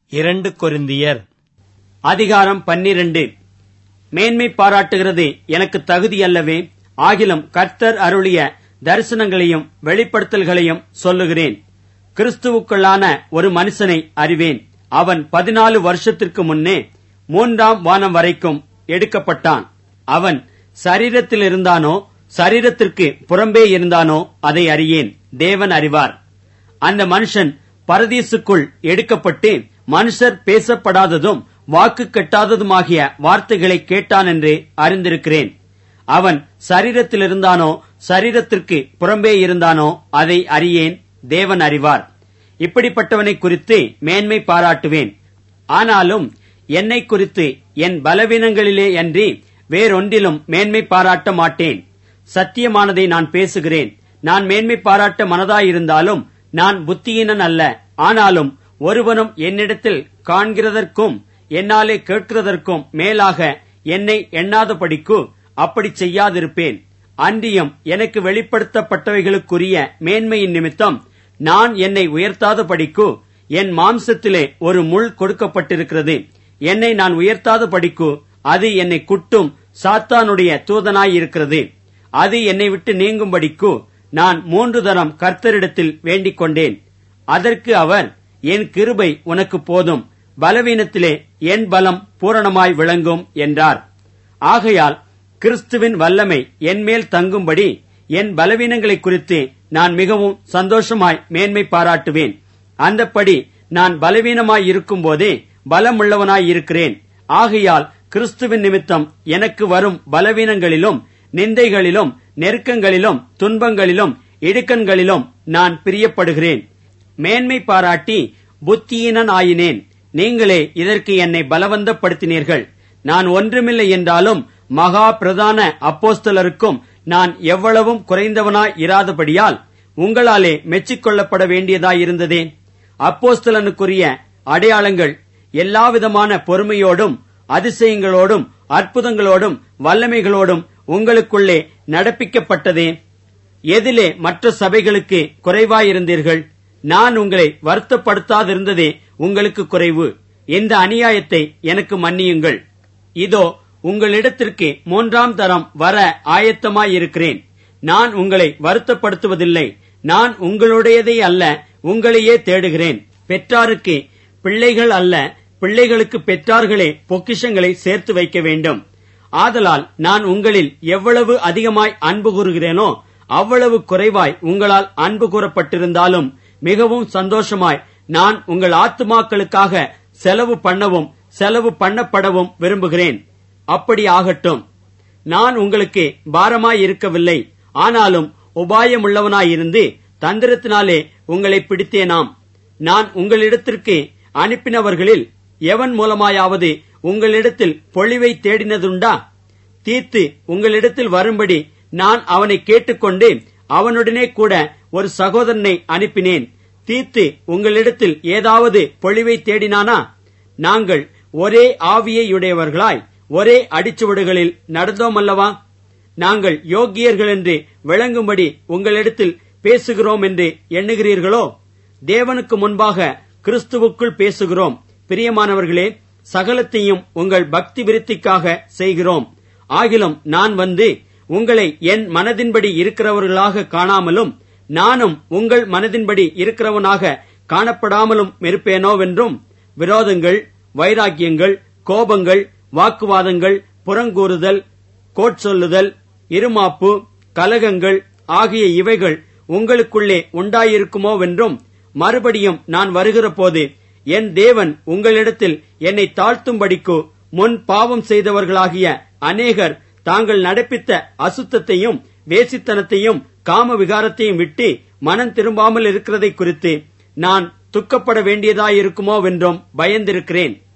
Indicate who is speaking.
Speaker 1: இரண்டு கொரிந்தியர்
Speaker 2: அதிகாரம் பன்னிரண்டு மேன்மை பாராட்டுகிறது எனக்கு தகுதி அல்லவே ஆகிலும் கர்த்தர் அருளிய தரிசனங்களையும் வெளிப்படுத்தல்களையும் சொல்லுகிறேன் கிறிஸ்துவுக்குள்ளான ஒரு மனுஷனை அறிவேன் அவன் பதினாலு வருஷத்திற்கு முன்னே மூன்றாம் வானம் வரைக்கும் எடுக்கப்பட்டான் அவன் சரீரத்தில் இருந்தானோ சரீரத்திற்கு புறம்பே இருந்தானோ அதை அறியேன் தேவன் அறிவார் அந்த மனுஷன் பரதீசுக்குள் எடுக்கப்பட்டு மனுஷர் பேசப்படாததும் வாக்கு கெட்டாததுமாகிய வார்த்தைகளை கேட்டான் என்று அறிந்திருக்கிறேன் அவன் சரீரத்தில் இருந்தானோ சரீரத்திற்கு புறம்பே இருந்தானோ அதை அறியேன் தேவன் அறிவார் இப்படிப்பட்டவனை குறித்து மேன்மை பாராட்டுவேன் ஆனாலும் என்னை குறித்து என் பலவீனங்களிலே அன்றி வேறொன்றிலும் மேன்மை பாராட்ட மாட்டேன் சத்தியமானதை நான் பேசுகிறேன் நான் மேன்மை பாராட்ட மனதாயிருந்தாலும் நான் புத்தியீனன் அல்ல ஆனாலும் ஒருவனும் என்னிடத்தில் காண்கிறதற்கும் என்னாலே கேட்கிறதற்கும் மேலாக என்னை எண்ணாதபடிக்கு அப்படி செய்யாதிருப்பேன் அன்றியும் எனக்கு வெளிப்படுத்தப்பட்டவைகளுக்குரிய மேன்மையின் நிமித்தம் நான் என்னை உயர்த்தாதபடிக்கு என் மாம்சத்திலே ஒரு முள் கொடுக்கப்பட்டிருக்கிறது என்னை நான் உயர்த்தாதபடிக்கு அது என்னை குட்டும் சாத்தானுடைய தூதனாயிருக்கிறது அது என்னை விட்டு நீங்கும்படிக்கு நான் மூன்று தரம் கர்த்தரிடத்தில் வேண்டிக் கொண்டேன் அதற்கு அவர் என் கிருபை உனக்கு போதும் பலவீனத்திலே என் பலம் பூரணமாய் விளங்கும் என்றார் ஆகையால் கிறிஸ்துவின் வல்லமை என்மேல் தங்கும்படி என் பலவீனங்களை குறித்து நான் மிகவும் சந்தோஷமாய் மேன்மை பாராட்டுவேன் அந்தப்படி நான் பலவீனமாய் இருக்கும்போதே பலமுள்ளவனாய் இருக்கிறேன் ஆகையால் கிறிஸ்துவின் நிமித்தம் எனக்கு வரும் பலவீனங்களிலும் நிந்தைகளிலும் நெருக்கங்களிலும் துன்பங்களிலும் இடுக்கண்களிலும் நான் பிரியப்படுகிறேன் மேன்மை பாராட்டி புத்தியீனன் ஆயினேன் நீங்களே இதற்கு என்னை பலவந்தப்படுத்தினீர்கள் நான் ஒன்றுமில்லை என்றாலும் மகா பிரதான அப்போஸ்தலருக்கும் நான் எவ்வளவும் குறைந்தவனாய் இராதபடியால் உங்களாலே மெச்சிக்கொள்ளப்பட வேண்டியதாயிருந்ததே அப்போஸ்தலனுக்குரிய அடையாளங்கள் எல்லாவிதமான பொறுமையோடும் அதிசயங்களோடும் அற்புதங்களோடும் வல்லமைகளோடும் உங்களுக்குள்ளே நடப்பிக்கப்பட்டதே எதிலே மற்ற சபைகளுக்கு குறைவாயிருந்தீர்கள் நான் உங்களை வருத்தப்படுத்தாதிருந்ததே உங்களுக்கு குறைவு இந்த அநியாயத்தை எனக்கு மன்னியுங்கள் இதோ உங்களிடத்திற்கு மூன்றாம் தரம் வர ஆயத்தமாயிருக்கிறேன் நான் உங்களை வருத்தப்படுத்துவதில்லை நான் உங்களுடையதை அல்ல உங்களையே தேடுகிறேன் பெற்றாருக்கு பிள்ளைகள் அல்ல பிள்ளைகளுக்கு பெற்றார்களே பொக்கிஷங்களை சேர்த்து வைக்க வேண்டும் ஆதலால் நான் உங்களில் எவ்வளவு அதிகமாய் அன்பு கூறுகிறேனோ அவ்வளவு குறைவாய் உங்களால் அன்பு கூறப்பட்டிருந்தாலும் மிகவும் சந்தோஷமாய் நான் உங்கள் ஆத்துமாக்களுக்காக செலவு பண்ணவும் செலவு பண்ணப்படவும் விரும்புகிறேன் அப்படி ஆகட்டும் நான் உங்களுக்கு பாரமாய் இருக்கவில்லை ஆனாலும் உபாயமுள்ளவனாயிருந்து தந்திரத்தினாலே உங்களை பிடித்தேனாம் நான் உங்களிடத்திற்கு அனுப்பினவர்களில் எவன் மூலமாயாவது உங்களிடத்தில் பொழிவை தேடினதுண்டா தீர்த்து உங்களிடத்தில் வரும்படி நான் அவனை கேட்டுக்கொண்டு அவனுடனே கூட ஒரு சகோதரனை அனுப்பினேன் தீர்த்து உங்களிடத்தில் ஏதாவது பொழிவை தேடினானா நாங்கள் ஒரே ஆவியையுடையவர்களாய் ஒரே அடிச்சுவடுகளில் நடந்தோமல்லவா நாங்கள் யோக்கியர்கள் என்று விளங்கும்படி உங்களிடத்தில் பேசுகிறோம் என்று எண்ணுகிறீர்களோ தேவனுக்கு முன்பாக கிறிஸ்துவுக்குள் பேசுகிறோம் பிரியமானவர்களே சகலத்தையும் உங்கள் பக்தி விருத்திக்காக செய்கிறோம் ஆகிலும் நான் வந்து உங்களை என் மனதின்படி இருக்கிறவர்களாக காணாமலும் நானும் உங்கள் மனதின்படி இருக்கிறவனாக காணப்படாமலும் இருப்பேனோவென்றும் விரோதங்கள் வைராக்கியங்கள் கோபங்கள் வாக்குவாதங்கள் புறங்கூறுதல் கோட்சொல்லுதல் இருமாப்பு கலகங்கள் ஆகிய இவைகள் உங்களுக்குள்ளே உண்டாயிருக்குமோவென்றும் மறுபடியும் நான் வருகிற போது என் தேவன் உங்களிடத்தில் என்னை தாழ்த்தும்படிக்கு முன் பாவம் செய்தவர்களாகிய அநேகர் தாங்கள் நடப்பித்த அசுத்தத்தையும் வேசித்தனத்தையும் காம விகாரத்தையும் விட்டு மனம் திரும்பாமல் இருக்கிறதை குறித்து நான் துக்கப்பட வேண்டியதாயிருக்குமோவென்றும் பயந்திருக்கிறேன்